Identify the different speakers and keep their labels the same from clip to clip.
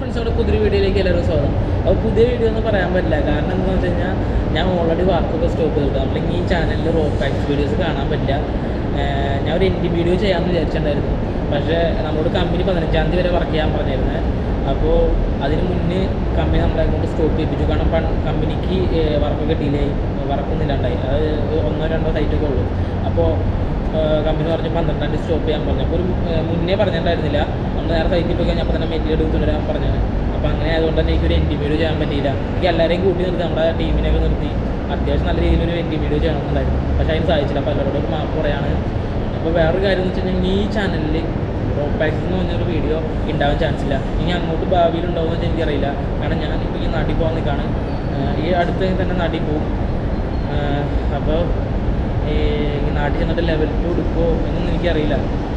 Speaker 1: ഫ്രണ്ട്സോട് പുതിയ വീഡിയോയിലേക്ക് എല്ലാവരും സ്വാഗതം അപ്പോൾ പുതിയ വീഡിയോ എന്ന് പറയാൻ പറ്റില്ല കാരണം എന്താണെന്ന് വെച്ച് കഴിഞ്ഞാൽ ഞാൻ ഓൾറെഡി വർക്കൊക്കെ സ്റ്റോപ്പ് ചെയ്തിട്ട് നമ്മളിങ്ങനെ ഈ ചാനലിൽ റോ പാക്സ് വീഡിയോസ് കാണാൻ പറ്റില്ല ഏർ ഞാൻ ഒരു എൻഡി വീഡിയോ ചെയ്യാമെന്ന് വിചാരിച്ചിട്ടുണ്ടായിരുന്നു പക്ഷേ നമ്മളോട് കമ്പനി പതിനഞ്ചാം തീയതി വരെ വർക്ക് ചെയ്യാൻ പറഞ്ഞിരുന്നത് അപ്പോൾ അതിന് മുന്നേ കമ്പനി നമ്മളെ കൊണ്ട് സ്റ്റോപ്പ് ചെയ്യിപ്പിച്ചു കാരണം പൺ കമ്പനിക്ക് വർക്കൊക്കെ ഡിലേ ആയി വർക്കൊന്നും ഇല്ലാണ്ടായി അത് ഒന്നോ രണ്ടോ സൈറ്റൊക്കെ ഉള്ളൂ അപ്പോൾ കമ്പനി പറഞ്ഞ് പന്ത്രണ്ടാം തീയതി സ്റ്റോപ്പ് ചെയ്യാൻ പറഞ്ഞു അപ്പോൾ ഒരു ഏർ മുന്നേ പറഞ്ഞിട്ടുണ്ടായിരുന്നില്ല നമ്മൾ നേരെ സൈറ്റിൽ പോയി കഴിഞ്ഞപ്പോൾ തന്നെ മെറ്റീരിയൽ എടുത്ത് തുടരാൻ പറഞ്ഞത് അപ്പോൾ അങ്ങനെ ആയതുകൊണ്ട് തന്നെ എനിക്കൊരു എൻഡി വീഡിയോ ചെയ്യാൻ പറ്റിയില്ല എനിക്ക് എല്ലാവരെയും കൂട്ടി നിർത്തി നമ്മുടെ ടീമിനെയൊക്കെ നിർത്തി അത്യാവശ്യം നല്ല രീതിയിൽ ഒരു എൻഡി വീഡിയോ ചെയ്യണമെന്നുണ്ടായിരുന്നു പക്ഷേ അതിന് സാധിച്ചില്ല അപ്പോൾ എല്ലാവരോടും മാപ്പ് പറയാണ് അപ്പോൾ വേറൊരു കാര്യം എന്ന് വെച്ച് കഴിഞ്ഞാൽ ഈ ചാനലിൽ റോപ്പാക്സ് എന്ന് പറഞ്ഞൊരു വീഡിയോ ഉണ്ടാവാൻ ചാൻസ് ഇല്ല ഇനി അങ്ങോട്ട് ഭാവിയിൽ ഉണ്ടാവുമെന്ന് വെച്ചാൽ എനിക്കറിയില്ല കാരണം ഞാനിപ്പോൾ ഈ നാട്ടിൽ പോകാൻ നിൽക്കുകയാണ് ഈ അടുത്ത് തന്നെ നാട്ടിൽ പോകും അപ്പോൾ ഈ ഈ നാട്ടിൽ ചെന്നിട്ട് ലെവൽ ടു എടുക്കുമോ എന്നൊന്നും എനിക്കറിയില്ല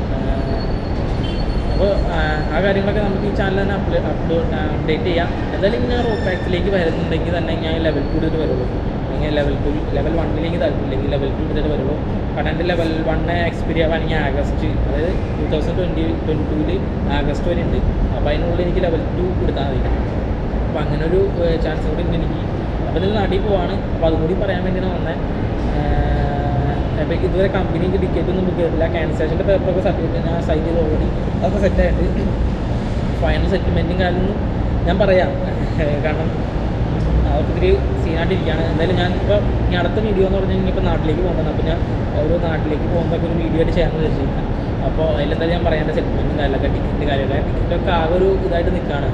Speaker 1: അപ്പോൾ ആ കാര്യങ്ങളൊക്കെ നമുക്ക് ഈ ചാനൽ തന്നെ അപ്ലോ അപ്ലോഡ് അപ്ഡേറ്റ് ചെയ്യാം എന്തായാലും ഞാൻ റോപ്പാക്സിലേക്ക് വരുന്നുണ്ടെങ്കിൽ തന്നെ ഞാൻ ലെവൽ ടു എടുത്തിട്ട് വരുള്ളൂ അല്ലെങ്കിൽ ലെവൽ ടു ലെവൽ വണ്ണിലേക്ക് താല്പര്യമില്ലെങ്കിൽ ലെവൽ ടു എടുത്തിട്ട് വരുള്ളൂ കാരണം എൻ്റെ ലെവൽ വണ്ണ് എക്സ്പീരിയൻ ആണെങ്കിൽ ആഗസ്റ്റ് അതായത് ടു തൗസൻഡ് ട്വൻറ്റി ട്വൻറ്റി ടൂവിൽ ആഗസ്റ്റ് വരെ ഉണ്ട് അപ്പോൾ അതിനുള്ളിൽ എനിക്ക് ലെവൽ ടു കൊടുത്താൽ മതി അപ്പോൾ അങ്ങനെ ഒരു ചാൻസ് കൂടി ഉണ്ട് എനിക്ക് അപ്പോൾ ഇതിൽ നാട്ടിൽ പോവാണ് അപ്പോൾ അതും കൂടി പറയാൻ വേണ്ടിയാണ് വന്നത് അപ്പോൾ ഇതുവരെ കമ്പനിക്ക് ടിക്കറ്റ് ഒന്നും ബുക്ക് ചെയ്തിട്ടില്ല ക്യാൻസലേഷൻ്റെ പേപ്പറൊക്കെ സർട്ടിഫിക്കറ്റ് ഞാൻ സൈൻ ചെയ്ത് ഓൾറെഡി അതൊക്കെ സെറ്റായിട്ട് ഫൈനൽ സെറ്റിൽമെൻറ്റും കാര്യമൊന്നും ഞാൻ പറയാം കാരണം അതൊക്കെ ഇത്തിരി സീനായിട്ടിരിക്കുകയാണ് എന്തായാലും ഞാൻ ഇപ്പോൾ ഇനി അടുത്ത വീഡിയോ എന്ന് പറഞ്ഞാൽ ഇപ്പോൾ നാട്ടിലേക്ക് പോകേണ്ടത് അപ്പോൾ ഞാൻ ഒരു നാട്ടിലേക്ക് പോകുന്നതൊക്കെ ഒരു വീഡിയോ ആയിട്ട് ചെയ്യാമെന്ന് വിചാരിച്ചിരിക്കുന്നത് അപ്പോൾ അതിലെന്തായാലും ഞാൻ പറയേണ്ട സെറ്റിൽമെൻറ്റും കാര്യങ്ങളൊക്കെ ടിക്കറ്റ് കാര്യമൊക്കെ ടിക്കറ്റൊക്കെ ആകെ ഒരു ഇതായിട്ട് നിൽക്കുകയാണ്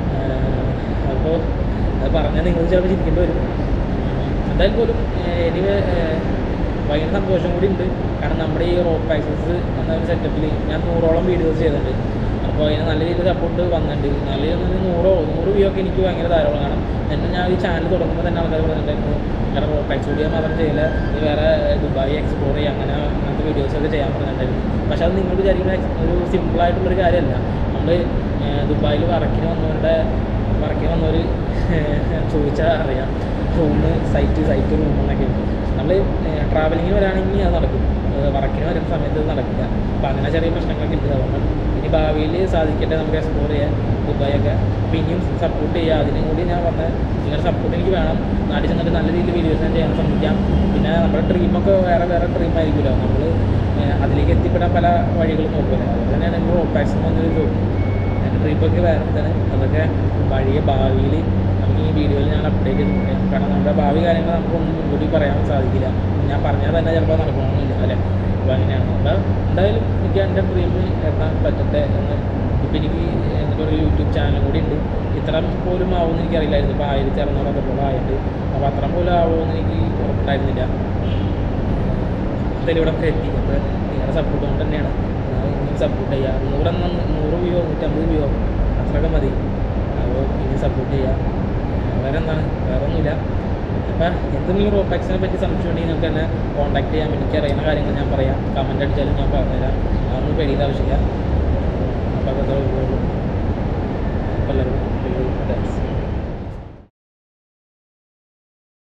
Speaker 1: അപ്പോൾ അത് പറഞ്ഞാൽ നിങ്ങൾ ചിലപ്പോൾ ചിരിക്കേണ്ടി വരും എന്തായാലും പോലും എനിവേ ഭയങ്കര സന്തോഷം കൂടി ഉണ്ട് കാരണം നമ്മുടെ ഈ റോപ്പ് ആക്സസ് എന്ന ഒരു സെറ്റപ്പിൽ ഞാൻ നൂറോളം വീഡിയോസ് ചെയ്തിട്ടുണ്ട് അപ്പോൾ അതിന് നല്ല രീതിയിൽ സപ്പോർട്ട് വന്നിട്ടുണ്ട് നല്ല രീതിയിൽ നൂറോ നൂറ് വ്യൂ ഒക്കെ എനിക്ക് ഭയങ്കര ധാരാളം കാണാം എന്നെ ഞാൻ ഈ ചാനൽ തുടങ്ങുമ്പോൾ തന്നെ ആൾക്കാർ പറഞ്ഞിട്ടുണ്ടായിരുന്നു കാരണം റോപ്പ് ആക്സ് വീഡിയോ മാത്രം ചെയ്യില്ല നീ വേറെ ദുബായ് എക്സ്പ്ലോർ ചെയ്യുക അങ്ങനെ അങ്ങനത്തെ വീഡിയോസൊക്കെ ചെയ്യാൻ പറഞ്ഞിട്ടുണ്ടായിരുന്നു പക്ഷേ അത് നിങ്ങൾ വിചാരിക്കുന്ന ഒരു സിമ്പിളായിട്ടുള്ളൊരു കാര്യമല്ല നമ്മൾ ദുബായിൽ വർക്കിന് വന്നവരുടെ വർക്കിന് വന്നവർ ചോദിച്ചാൽ അറിയാം റൂമ് സൈറ്റ് സൈറ്റ് റൂം എന്നൊക്കെ നമ്മൾ ട്രാവലിങ്ങിന് വരാണെങ്കിൽ അത് നടക്കും വർക്കിന് വരുന്ന സമയത്ത് അത് നടക്കില്ല അപ്പോൾ അങ്ങനെ ചെറിയ പ്രശ്നങ്ങളൊക്കെ ഉണ്ട് അതുകൊണ്ട് ഇനി ഭാവിയിൽ സാധിക്കട്ടെ നമുക്ക് എക്സ്പ്ലോർ ചെയ്യാൻ ദുബായൊക്കെ അപ്പോൾ ഇനിയും സപ്പോർട്ട് ചെയ്യുക അതിനും കൂടി ഞാൻ പറഞ്ഞ നിങ്ങളുടെ സപ്പോർട്ട് എനിക്ക് വേണം നാട്ടിൽ ചെന്നിട്ട് നല്ല രീതിയിൽ വീഡിയോസ് ഞാൻ ചെയ്യാൻ ശ്രമിക്കാം പിന്നെ നമ്മുടെ ഡ്രീമൊക്കെ വേറെ വേറെ ഡ്രീം ആയിരിക്കുമല്ലോ നമ്മൾ അതിലേക്ക് എത്തിപ്പെടാൻ പല വഴികളും നോക്കുമല്ലോ അതുപോലെ തന്നെയാണ് നമ്മൾ ഓപ്പാക്സ് എന്ന് പറഞ്ഞൊരു ജോബ് എൻ്റെ ട്രിപ്പൊക്കെ വേറെ എന്താണ് അതൊക്കെ വഴിയെ ഭാവിയിൽ നമുക്ക് ഈ വീഡിയോയിൽ ഞാൻ അപ്ഡേറ്റ് ചെയ്തിട്ടുണ്ട് കാരണം നമ്മുടെ ഭാവി കാര്യങ്ങൾ നമുക്കൊന്നും മുൻകൂട്ടി പറയാൻ സാധിക്കില്ല ഞാൻ പറഞ്ഞാൽ തന്നെ ചിലപ്പോൾ നടക്കണമെന്നില്ല അല്ലേ അപ്പോൾ അങ്ങനെയാണ് അപ്പോൾ എന്തായാലും എനിക്ക് എൻ്റെ ഡ്രീമിൽ എത്താൻ പറ്റട്ടെ എന്ന് ഇപ്പം എനിക്ക് എന്നിട്ട് ഒരു യൂട്യൂബ് ചാനലും കൂടി ഉണ്ട് ഇത്ര പോലും ആവുമെന്ന് എനിക്കറിയില്ലായിരുന്നു ഇപ്പോൾ ആയിരത്തി അറുന്നൂറ് അത്രത്തോളം ആയിട്ട് അപ്പോൾ അത്ര പോലും ആവുമെന്ന് എനിക്ക് ഉറപ്പുണ്ടായിരുന്നില്ല എന്തായാലും ഇവിടെ വരെ എത്തി അപ്പോൾ നിങ്ങളുടെ സപ്പോർട്ട് കൊണ്ട് തന്നെയാണ് ഇനി സപ്പോർട്ട് ചെയ്യുക നൂറെണ്ണം നൂറ് വ്യൂ നൂറ്റമ്പത് വ്യൂ അത്രയൊക്കെ മതി അപ്പോൾ ഇനി സപ്പോർട്ട് ചെയ്യുക വേറെ എന്താണ് വേറെ ഒന്നുമില്ല അപ്പോൾ എന്തെങ്കിലും റോപ്പാക്സിനെ പറ്റി സംശയം ഉണ്ടെങ്കിൽ നിങ്ങൾക്ക് എന്നെ കോൺടാക്ട് ചെയ്യാൻ എനിക്ക് അറിയുന്ന കാര്യങ്ങൾ ഞാൻ പറയാം കമൻറ്റ് അടിച്ചാലും ഞാൻ പറഞ്ഞുതരാം അതൊന്നും പേടിയുടെ ആവശ്യമില്ല അപ്പോൾ അതൊക്കെ ഉള്ളൂ അപ്പോൾ എല്ലാവർക്കും താങ്ക്സ്